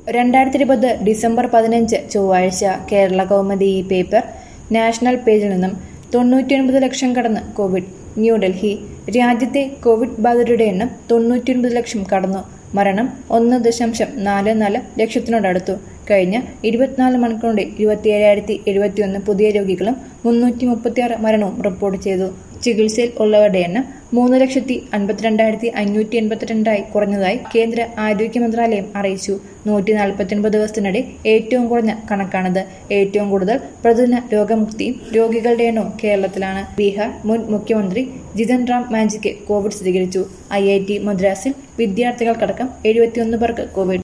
രണ്ടായിരത്തി ഇരുപത് ഡിസംബർ പതിനഞ്ച് ചൊവ്വാഴ്ച കേരള കൗമുദി ഈ പേപ്പർ നാഷണൽ പേജിൽ നിന്നും തൊണ്ണൂറ്റിയൊൻപത് ലക്ഷം കടന്ന് കോവിഡ് ന്യൂഡൽഹി രാജ്യത്തെ കോവിഡ് ബാധിതരുടെ എണ്ണം തൊണ്ണൂറ്റിയൊൻപത് ലക്ഷം കടന്നു മരണം ഒന്ന് ദശാംശം നാല് നാല് ലക്ഷത്തിനോടടുത്തു കഴിഞ്ഞ ഇരുപത്തിനാല് മണിക്കൂറിന്റെ ഇരുപത്തിയേഴായിരത്തി എഴുപത്തിയൊന്ന് പുതിയ രോഗികളും മുന്നൂറ്റി മുപ്പത്തിയാറ് മരണവും റിപ്പോർട്ട് ചെയ്തു ചികിത്സയിൽ ഉള്ളവരുടെ എണ്ണം മൂന്ന് ലക്ഷത്തി അൻപത്തിരണ്ടായിരത്തി അഞ്ഞൂറ്റി എൺപത്തിരണ്ടായി കുറഞ്ഞതായി കേന്ദ്ര ആരോഗ്യ മന്ത്രാലയം അറിയിച്ചു നൂറ്റി നാൽപ്പത്തിയൊൻപത് ദിവസത്തിനിടെ ഏറ്റവും കുറഞ്ഞ കണക്കാണിത് ഏറ്റവും കൂടുതൽ പ്രതിദിന രോഗമുക്തിയും രോഗികളുടെ എണ്ണവും കേരളത്തിലാണ് ബീഹാർ മുൻ മുഖ്യമന്ത്രി ജിതൻ റാം മാഞ്ചിക്ക് കോവിഡ് സ്ഥിരീകരിച്ചു ഐ ഐ ടി മദ്രാസിൽ വിദ്യാർത്ഥികൾക്കടക്കം എഴുപത്തിയൊന്ന് പേർക്ക് കോവിഡ്